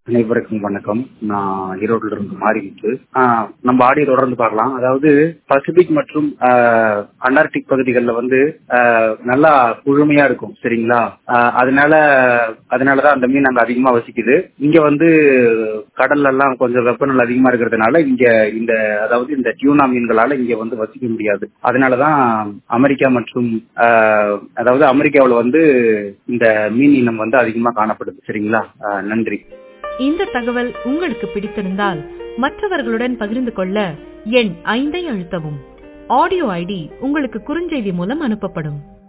அனைவருக்கும் வணக்கம் நான் ஈரோட்டில் இருந்து மாறிவிட்டு நம்ம ஆடியோ தொடர்ந்து பார்க்கலாம் அதாவது பசிபிக் மற்றும் ஆஹ், அண்டார்டிக் பகுதிகளில் வந்து ஆஹ், நல்லா குழுமையா இருக்கும் சரிங்களா ஆஹ், அதனால அதனாலதான் அந்த மீன் அங்க அதிகமா வசிக்குது இங்க வந்து கடல்ல எல்லாம் கொஞ்சம் வெப்பநிலை அதிகமா இருக்கிறதுனால இங்க இந்த அதாவது இந்த டியூனா மீன்களால இங்க வந்து வசிக்க முடியாது அதனாலதான் அமெரிக்கா மற்றும் ஆஹ், அதாவது அமெரிக்காவுல வந்து இந்த மீன் இனம் வந்து அதிகமா காணப்படுது சரிங்களா ஆஹ், நன்றி இந்த தகவல் உங்களுக்கு பிடித்திருந்தால் மற்றவர்களுடன் பகிர்ந்து கொள்ள எண் ஐந்தை அழுத்தவும் ஆடியோ ஐடி உங்களுக்கு குறுஞ்செய்தி மூலம் அனுப்பப்படும்